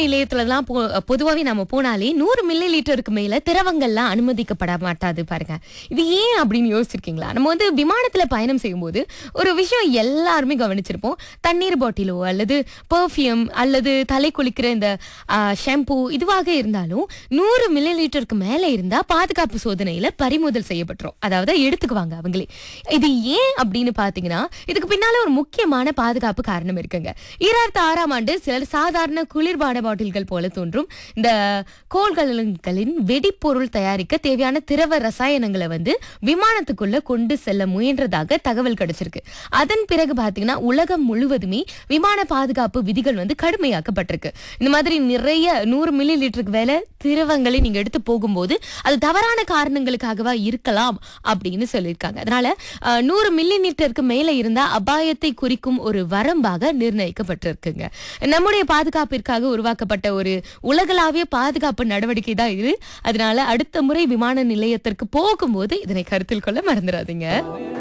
நிலையத்துலலாம் போ பொதுவாகவே நம்ம போனாலே நூறு மில்லி லிட்டருக்கு மேல திரவங்கள்லாம் அனுமதிக்கப்பட மாட்டாது பாருங்க இது ஏன் அப்படின்னு யோசிச்சிருக்கீங்களா நம்ம வந்து விமானத்துல பயணம் செய்யும்போது ஒரு விஷயம் எல்லாருமே கவனிச்சிருப்போம் தண்ணீர் பாட்டிலோ அல்லது பெர்ஃப்யூம் அல்லது தலை குளிக்கிற இந்த ஷாம்பு இதுவாக இருந்தாலும் நூறு மில்லி லிட்டருக்கு மேல இருந்தா பாதுகாப்பு சோதனையில பறிமுதல் செய்யப்பட்டுரும் அதாவது எடுத்துக்குவாங்க அவங்களே இது ஏன் அப்படின்னு பாத்தீங்கன்னா இதுக்கு பின்னால ஒரு முக்கியமான பாதுகாப்பு காரணம் இருக்குங்க ஈராயிரத்தி ஆறாம் ஆண்டு சிலர் சாதாரண குளிர்பான பாட்டில்கள் போல தோன்றும் இந்த கோள்களின் வெடிப்பொருள் தயாரிக்க தேவையான திரவ ரசாயனங்களை வந்து விமானத்துக்குள்ள கொண்டு செல்ல முயன்றதாக தகவல் கிடைச்சிருக்கு அதன் பிறகு பாத்தீங்கன்னா உலகம் முழுவதுமே விமான பாதுகாப்பு விதிகள் வந்து கடுமையாக்கப்பட்டிருக்கு இந்த மாதிரி நிறைய நூறு மில்லி லிட்டருக்கு வேலை திரவங்களை நீங்க எடுத்து போகும்போது அது தவறான காரணங்களுக்காகவா இருக்கலாம் அப்படின்னு சொல்லியிருக்காங்க அதனால அஹ், நூறு மில்லி லிட்டருக்கு மேல இருந்தா அபாயத்தை குறிக்கும் ஒரு வரம்பாக நிர்ணயிக்கப்பட்டிருக்குங்க நம்முடைய பாதுகாப்பிற்காக உருவாக்கப்பட்ட ஒரு உலகளாவிய பாதுகாப்பு நடவடிக்கை தான் இது அதனால அடுத்த முறை விமான நிலையத்திற்கு போகும்போது இதனை கருத்தில் கொள்ள மறந்துடாதீங்க